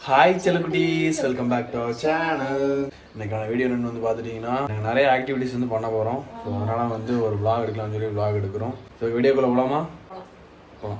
Hi செல்லக்குட்டீஸ் welcome back to our channel இன்னைக்கான video என்னன்னு வந்து பார்த்துட்டிங்கன்னா நாங்கள் நிறைய ஆக்டிவிட்டிஸ் வந்து பண்ண போகிறோம் ஸோ அதனால் வந்து ஒரு vlog எடுக்கலாம்னு சொல்லி vlog எடுக்கிறோம் ஸோ வீடியோக்குள்ளே போகலாமா போகலாம்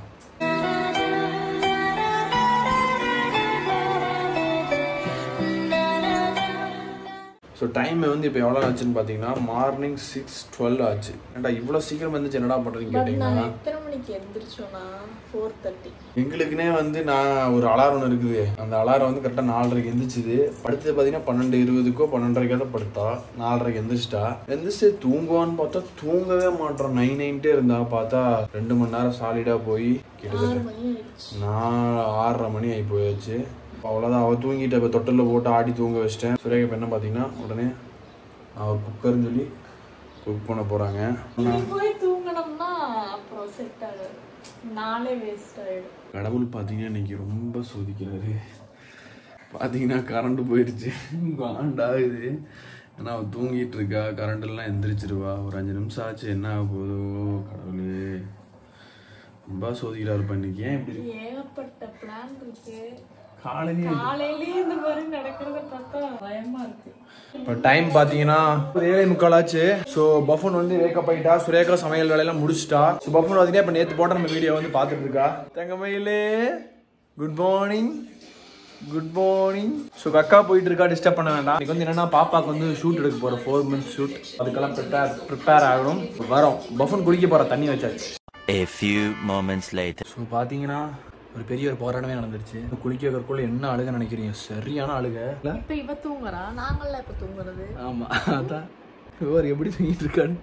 ஸோ டைம் வந்து இப்போ எவ்வளோ ஆச்சுன்னு பார்த்தீங்கன்னா மார்னிங் சிக்ஸ் டுவெல் ஆச்சு ஏன்டா இவ்வளோ சீக்கிரம் வந்துச்சு என்னடா பண்ணுறீங்க பட் கேட்டிங்கன்னா நான் எத்தனை மணிக்கு எந்திரிச்சோன்னா ஃபோர் தேர்ட்டி எங்களுக்குனே வந்து நான் ஒரு அலாரம் ஒன்று இருக்குது அந்த அலாரம் வந்து கரெக்டாக நாலரைக்கு எந்திரிச்சுது படுத்தது பார்த்தீங்கன்னா பன்னெண்டு இருபதுக்கோ பன்னெண்டரைக்கோ தான் படுத்தா நாலரைக்கு எந்திரிச்சிட்டா எந்திரிச்சு தூங்குவான்னு பார்த்தா தூங்கவே மாட்டோம் நைன் நைன்ட்டே இருந்தா பார்த்தா ரெண்டு மணி நேரம் சாலிடாக போய் கிட்டத்தட்ட ஆறு மணி ஆயிடுச்சு நான் ஆறரை மணி ஆகி போயாச்சு அவ்வளோதான் அவள் தூங்கிட்ட இப்போ தொட்டிலில் போட்டு ஆடி தூங்க வச்சிட்டேன் சுரேகா இப்போ என்ன பார்த்தீங்கன்னா உடனே அவள் குக்கர்னு சொல்லி குக் பண்ண போகிறாங்க நீ போய் தூங்கணும்னா அப்புறம் செட் ஆகாது நாளே வேஸ்ட் ஆயிடும் கடவுள் பார்த்தீங்கன்னா இன்னைக்கு ரொம்ப சோதிக்கிறாரு பார்த்தீங்கன்னா கரண்ட் போயிடுச்சு காண்டாகுது ஏன்னா அவள் தூங்கிட்டு இருக்கா கரண்ட் எல்லாம் எந்திரிச்சிருவா ஒரு அஞ்சு நிமிஷம் ஆச்சு என்ன ஆக போதோ கடவுளே ரொம்ப சோதிக்கிறாருப்பா இன்னைக்கு ஏன் இப்படி இருக்கு? ஏகப்பட்ட பிளான் இருக்கு காலையிலே காலையிலயே இந்த மாதிரி நடக்கிறத பார்த்தா பயமா இருக்கு இப்போ டைம் பார்த்தீங்கன்னா ஏழை முக்கால் ஆச்சு ஸோ பஃபன் வந்து வேக்கப் ஆயிட்டா சுரேகா சமையல் வேலையெல்லாம் முடிச்சிட்டா ஸோ பஃபன் பார்த்தீங்கன்னா இப்போ நேற்று போட்ட நம்ம வீடியோ வந்து பார்த்துட்டு இருக்கா தங்கமயிலே good morning good morning so அக்கா போயிட்டு இருக்கா டிஸ்டர்ப் பண்ண வேண்டாம் இன்னைக்கு வந்து என்னன்னா பாப்பாக்கு வந்து ஷூட் எடுக்க போகிற ஃபோர் மந்த்ஸ் ஷூட் அதுக்கெல்லாம் ப்ரிப்பேர் ப்ரிப்பேர் ஆகணும் வரோம் பஃபன் குடிக்க போகிற தண்ணி வச்சாச்சு A few moments later. So பார்த்தீங்கன்னா ஒரு பெரிய ஒரு போராட்டமே நடந்துருச்சு குளிக்க வைக்கிறக்குள்ள என்ன அழுக நினைக்கிறீங்க சரியான அழுக இல்லை இப்ப இவ தூங்குறா நாங்கள்லாம் இப்ப தூங்குறது ஆமா அதான் இவர் எப்படி தூங்கிட்டு இருக்காரு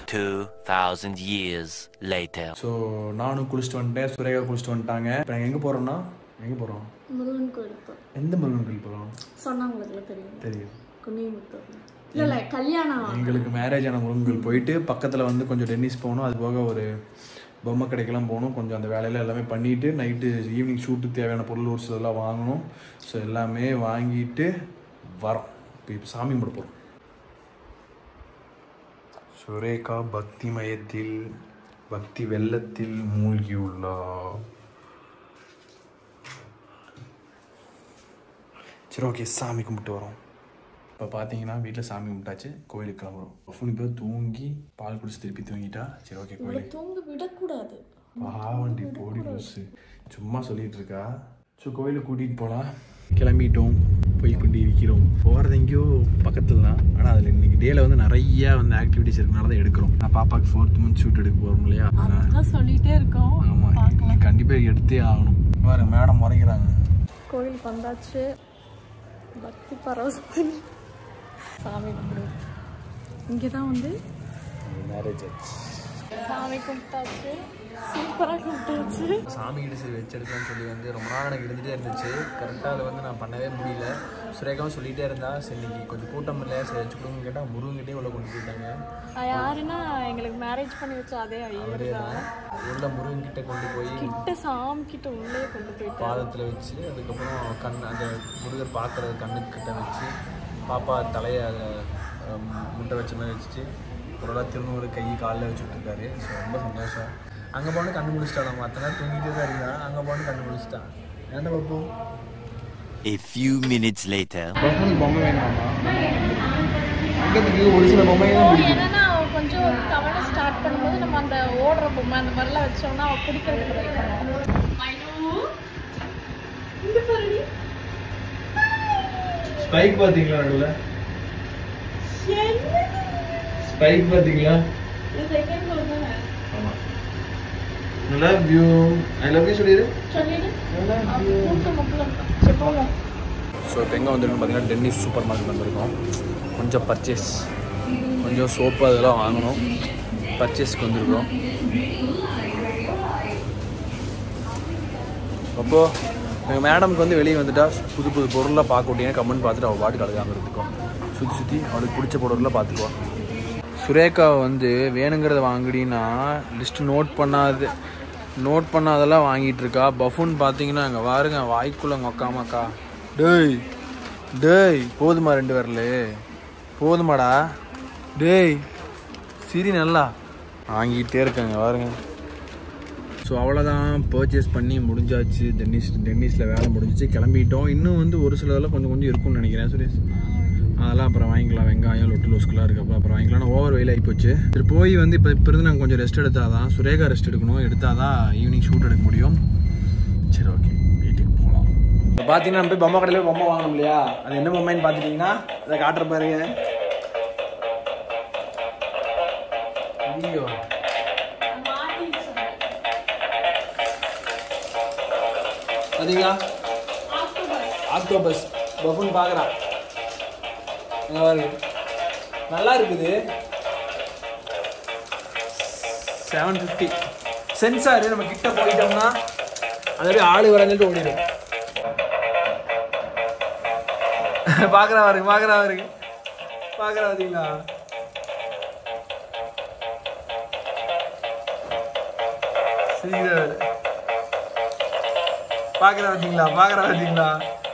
2000 years later. ஸோ நானும் குளிச்சுட்டு வந்துட்டேன் சுரேகா குளிச்சுட்டு வந்துட்டாங்க இப்போ நாங்கள் எங்கே போகிறோம்னா எங்கே போகிறோம் முருகன் கோயிலுக்கு எந்த முருகன் கோயில் போகிறோம் சொன்னாங்களுக்கு தெரியும் தெரியும் குனிமுத்தூர் இல்ல இல்ல கல்யாணம் எங்களுக்கு மேரேஜ் ஆன முருகன் கோயில் போயிட்டு பக்கத்தில் வந்து கொஞ்சம் டென்னிஸ் போகணும் அது போக ஒரு பொம்மை கடைக்கெல்லாம் போகணும் கொஞ்சம் அந்த வேலையில எல்லாமே பண்ணிட்டு நைட்டு ஈவினிங் ஷூட்டுக்கு தேவையான பொருள் ஒரு சிலதெல்லாம் வாங்கணும் ஸோ எல்லாமே வாங்கிட்டு வரோம் இப்போ இப்போ சாமி கும்பிட போகிறோம் சுரேகா பக்தி மயத்தில் பக்தி வெள்ளத்தில் மூழ்கியுள்ளார் சரி ஓகே சாமி கும்பிட்டு வரோம் இப்போ பார்த்தீங்கன்னா வீட்டில் சாமி கும்பிட்டாச்சு கோயிலுக்கு கிளம்புறோம் ஃபுல் பேர் தூங்கி பால் குடிச்சு திருப்பி தூங்கிட்டா சரி ஓகே இவளை கோயிலுக்கு தூங்க விடக்கூடாது பாவண்டி போடி லூசு சும்மா சொல்லிட்டு இருக்கா ஸோ கோயிலுக்கு கூட்டிகிட்டு போகலாம் கிளம்பிட்டோம் போய் கொண்டு இருக்கிறோம் போகிறது எங்கேயோ பக்கத்தில் தான் ஆனால் அதில் இன்னைக்கு டேல வந்து நிறைய வந்து ஆக்டிவிட்டிஸ் இருக்கனால தான் எடுக்கிறோம் நான் பாப்பாக்கு ஃபோர்த் மந்த் ஷூட் எடுக்க போகிறோம் இல்லையா அதனால அதான் சொல்லிட்டே இருக்கோம் ஆமாம் கண்டிப்பாக எடுத்தே ஆகணும் வேறு மேடம் முறைக்கிறாங்க கோயிலுக்கு வந்தாச்சு பக்தி பரவசத்தில் சாமி கும்பிடு இங்கே தான் வந்து மேரேஜ் ஆச்சு சாமி கும்பிட்டாச்சு சூப்பராக கும்பிட்டாச்சு சாமி கிட்ட சரி வச்செடுக்கலாம்னு சொல்லி வந்து ரொம்ப நாள் எனக்கு இருந்துகிட்டே இருந்துச்சு கரெக்டாக அதை வந்து நான் பண்ணவே முடியல சுரேகாவும் சொல்லிகிட்டே இருந்தா சரி இன்னைக்கு கொஞ்சம் கூட்டம் இல்லை சரி வச்சு கொடுங்க கேட்டால் முருகன்கிட்டே உள்ள கொண்டு போயிட்டாங்க நான் யாருன்னா எங்களுக்கு மேரேஜ் பண்ணி வச்ச அதே ஐயர் அவரே தான் உள்ள முருகன்கிட்ட கொண்டு போய் கிட்ட சாமி கிட்ட உள்ளே கொண்டு போயிட்டாரு பாதத்தில் வச்சு அதுக்கப்புறம் கண் அந்த முருகர் பார்க்குறது கண்ணுக்கிட்ட வச்சு பாப்பா தலையை அதை முட்டை வச்ச மாதிரி வச்சுட்டு ஒரு திருநூறு கை காலில் வச்சுட்டு இருக்காரு ஸோ ரொம்ப சந்தோஷம் அங்கே போன கண்ணு முடிச்சிட்டா மற்ற நேரம் தூங்கிட்டே தான் இருந்தா அங்கே போன கண்ணு முடிச்சிட்டான் ஏன்டா பார்ப்போம் A few minutes later. பஃபன் பொம்மை வேணாமா அங்கே ஒரு சில பொம்மை தான் பிடிக்கும் என்னன்னா அவ கொஞ்சம் ஒரு தவணை ஸ்டார்ட் பண்ணும்போது நம்ம அந்த ஓடுற பொம்மை அந்த மாதிரிலாம் வச்சோம்னா அவ பிடிக்கிறதுக்கு ட்ரை பண்ணுவோம் இங்க பாருடி ஸ்பைக் பார்த்தீங்களா நடுவில் ஸ்பைக் பார்த்தீங்களா செகண்ட் ஃப்ளோர் தானே ஆமாம் love you I love you சொல்லிடு சொல்லிடு கூட்ட மக்கள் சரி போவோம் ஸோ இப்போ எங்கே வந்திருக்கோம் பார்த்தீங்கன்னா டென்னிஸ் சூப்பர் மார்க்கெட் வந்திருக்கோம் கொஞ்சம் பர்ச்சேஸ் கொஞ்சம் சோப்பு அதெல்லாம் வாங்கணும் பர்ச்சேஸ்க்கு வந்திருக்கோம் அப்போது எங்கள் மேடம்க்கு வந்து வெளியே வந்துட்டா புது புது பொருளாக பார்க்க விட்டீங்க கமெண்ட் பார்த்துட்டு அவள் பாட்டுக்கு அழுகாமல் இருந்துக்கும் சுற்றி சுற்றி அவளுக்கு பிடிச்ச பொருளெலாம் பார்த்துக்குவா சுரேகா வந்து வேணுங்கிறத வாங்குடின்னா லிஸ்ட் நோட் பண்ணாது நோட் பண்ணாதெல்லாம் வாங்கிட்டு இருக்கா பஃபுன் பார்த்தீங்கன்னா அங்கே பாருங்க வாய்க்குள்ள மொக்காமக்கா டேய் டேய் போதுமா ரெண்டு வரல போதுமாடா டேய் சிரி நல்லா வாங்கிட்டே இருக்காங்க பாருங்க ஸோ அவ்வளோதான் பர்ச்சேஸ் பண்ணி முடிஞ்சாச்சு டென்னிஸ் டென்னிஸில் வேலை முடிஞ்சிச்சு கிளம்பிட்டோம் இன்னும் வந்து ஒரு சிலதெல்லாம் கொஞ்சம் கொஞ்சம் இருக்கும்னு நினைக்கிறேன் சுரேஷ் அதெல்லாம் அப்புறம் வாங்கிக்கலாம் வெங்காயம் லொட்டு லூஸ்கெலாம் இருக்கப்போ அப்புறம் வாங்கிக்கலாம் ஓவர் வெயில் ஆகி போச்சு சரி போய் வந்து இப்போ இப்போ இருந்து நாங்கள் கொஞ்சம் ரெஸ்ட் எடுத்தால் தான் சுரேகா ரெஸ்ட் எடுக்கணும் எடுத்தால் தான் ஈவினிங் ஷூட் எடுக்க முடியும் சரி ஓகே வீட்டுக்கு போகலாம் இப்போ பார்த்தீங்கன்னா நம்ம போய் பொம்மை கடையில் போய் பொம்மை வாங்கணும் இல்லையா அது என்ன பொம்மைன்னு பார்த்துட்டிங்கன்னா அதை காட்டுற பாருங்க ஐயோ பார்த்தீங்களா ஆக்டோபஸ் பஃபுன் பார்க்குறான் இங்க பாருங்க நல்லா இருக்குது செவன் ஃபிஃப்டி சென்சார் நம்ம கிட்ட போயிட்டோம்னா அது அப்படியே ஆளு வரைஞ்சிட்டு ஓடிடும் பார்க்குறா பாருங்க பார்க்குறா பாருங்க பார்க்குறா பார்த்தீங்களா சிரிக்கிறாரு பார்க்குறா பார்த்தீங்களா பார்க்குறா பார்த்தீங்களா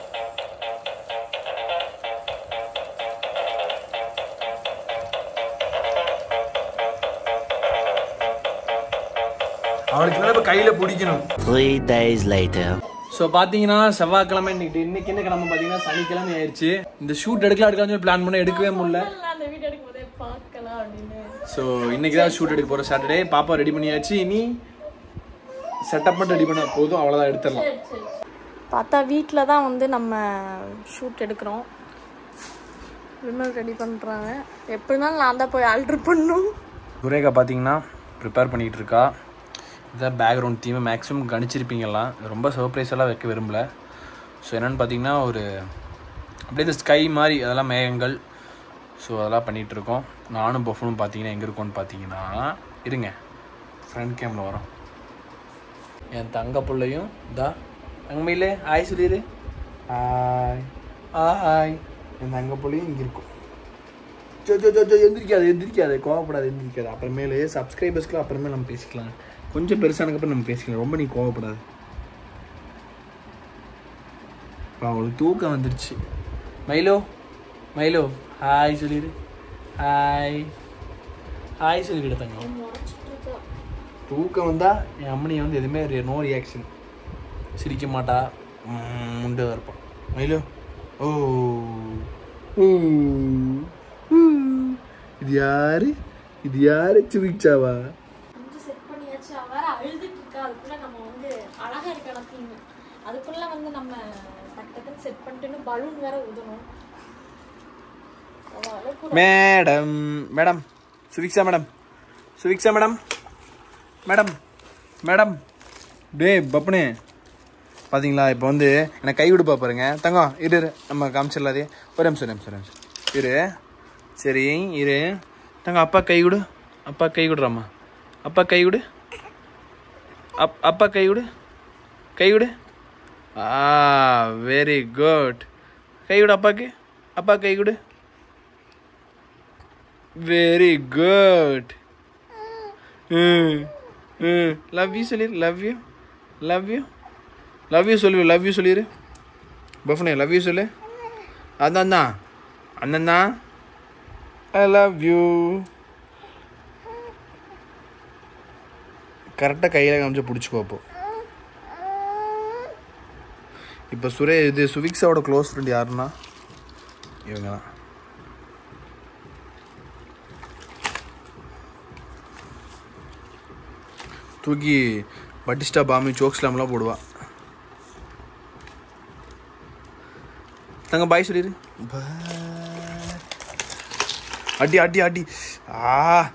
அவளுக்கு மேலே இப்போ கையில் பிடிக்கணும் Three days later. ஸோ பார்த்தீங்கன்னா செவ்வாய்க்கிழமை இன்னைக்கு இன்னைக்கு என்ன கிழமை பார்த்தீங்கன்னா சனிக்கிழமை ஆயிடுச்சு இந்த ஷூட் எடுக்கலாம் எடுக்கலாம் பிளான் பண்ண எடுக்கவே முடியல அந்த வீடியோ எடுக்கும் போதே பார்க்கலாம் அப்படின்னு ஸோ இன்னைக்கு தான் ஷூட் எடுக்க போகிறோம் சாட்டர்டே பாப்பா ரெடி பண்ணியாச்சு இனி செட்டப் மட்டும் ரெடி பண்ண போதும் அவ்வளோதான் எடுத்துடலாம் பார்த்தா வீட்டில் தான் வந்து நம்ம ஷூட் எடுக்கிறோம் விமல் ரெடி பண்ணுறாங்க எப்படினாலும் நான் தான் போய் ஆல்ட்ரு பண்ணும் குரேகா பார்த்தீங்கன்னா ப்ரிப்பேர் பண்ணிகிட்டு இருக்கா இதான் பேக்ரவுண்ட் தீமை மேக்ஸிமம் கணிச்சிருப்பீங்கலாம் ரொம்ப சர்ப்ரைஸ் எல்லாம் வைக்க விரும்பல ஸோ என்னென்னு பார்த்தீங்கன்னா ஒரு அப்படியே இந்த ஸ்கை மாதிரி அதெல்லாம் மேகங்கள் ஸோ அதெல்லாம் பண்ணிகிட்டு இருக்கோம் நானும் பஃபனும் பார்த்தீங்கன்னா எங்கே இருக்கோன்னு பார்த்தீங்கன்னா இருங்க ஃப்ரண்ட் கேமில் வரோம் என் தங்க பிள்ளையும் இதா தங்கமையிலே ஹாய் சொல்லிடு ஹாய் ஆ ஹாய் என் தங்க பிள்ளையும் இங்கே இருக்கும் ஜோ ஜோ ஜோ ஜோ எந்திரிக்காது எந்திரிக்காது கோவப்படாது எந்திரிக்காது அப்புறமேலு சப்ஸ்கிரைபர்ஸ்க்குலாம் அப்புறமே நம்ம பேசிக்கலாம் கொஞ்சம் பெருசானக்கப்புறம் நம்ம பேசிக்கலாம் ரொம்ப நீ கோவப்படாது இப்போ அவளுக்கு தூக்கம் வந்துருச்சு மைலோ மைலோ ஹாய் சொல்லிடு ஹாய் ஹாய் சொல்லிவிடு தங்கம் தூக்கம் வந்தா என் அம்மனி வந்து எதுவுமே நோ ரியாக்ஷன் சிரிக்க மாட்டா ம், முண்டை இருப்பான் மயிலோ ஓ ஊ, ஊ. இது யாரு இது யாரு சுவிக்ஷாவா கொஞ்சம் செட் பண்ணியாச்சு அவ வேற அழுதுட்டு இருக்கா அதுக்குள்ள நம்ம வந்து அழகா இருக்க தீம் அதுக்குள்ள வந்து நம்ம டக்கு டக்குன்னு செட் பண்ணிட்டு பலூன் வேற ஊதணும் அவ அழக்கூட madam madam Suviksha madam Suviksha madam madam madam டே பப்புனே பாத்தீங்களா இப்போ வந்து எனக்கு கை விடுப்பா பாருங்க தங்கம் இரு இரு நம்ம காமிச்சிடலாதே ஒரு நிமிஷம் ஒரு நிமிஷம் ஒரு நிமிஷம் இரு சரி இரு தங்கம் அப்பா கை விடு அப்பா கை விடுறாம்மா அப்பா கை விடு அப் அப்பா கை விடு கை விடு ஆ வெரி குட் கை விடு அப்பாக்கு அப்பா கை விடு வெரி குட் லவ் யூ சொல்லிடு love you love you love you சொல்லு லவ் யூ சொல்லிடு பஃப்னே லவ் யூ சொல்லு அதான் தான் அண்ணன் தான் ஐ லவ் யூ கரெக்டாக கையில் காமிச்சு பிடிச்சிக்கோ அப்போ இப்போ சுரே இது சுவிக்ஸாவோட க்ளோஸ் ஃப்ரெண்ட் யாருன்னா இவங்க தான் தூக்கி பட்டிஸ்டா பாமி சோக் ஸ்லாம்லாம் போடுவா தங்க பாய் சொல்லிடு Bye. அடி அடி அடி ஆ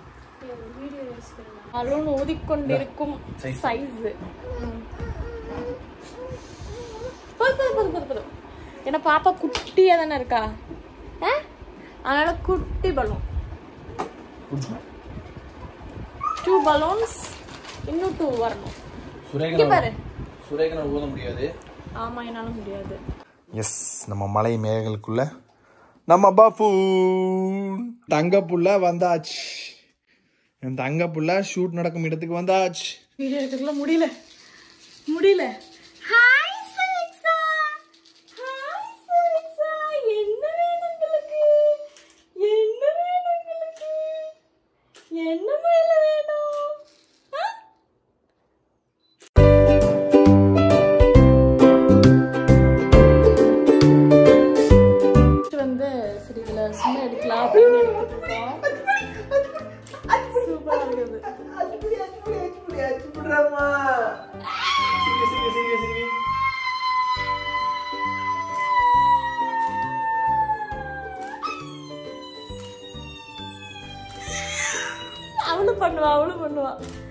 பலூன் ஊதிக்கொண்டிருக்கும் சைஸ் ஏன்னா பாப்பா குட்டியா தானே இருக்கா ஆ? அதனால குட்டி பலூன் டூ பலூன்ஸ் இன்னும் டூ வரணும் இங்க சுரேகனா பாரு சுரேகனா ஊத முடியாது ஆமா என்னால முடியாது எஸ் நம்ம மலை மேகங்களுக்குள்ள நம்ம பஃபூன் தங்க புள்ள வந்தாச்சு என் தங்க புள்ள ஷூட் நடக்கும் இடத்துக்கு வந்தாச்சு வீடியோ எடுக்கிறதுல முடியல முடியல ஹாய் சலிக்ஸா ஹாய் சலிக்ஸா என்ன வேணும் உங்களுக்கு என்ன வேணும் உங்களுக்கு என்ன மேல வேணும் ஆ? அவளும் பண்ணுவா அவளும் பண்ணுவா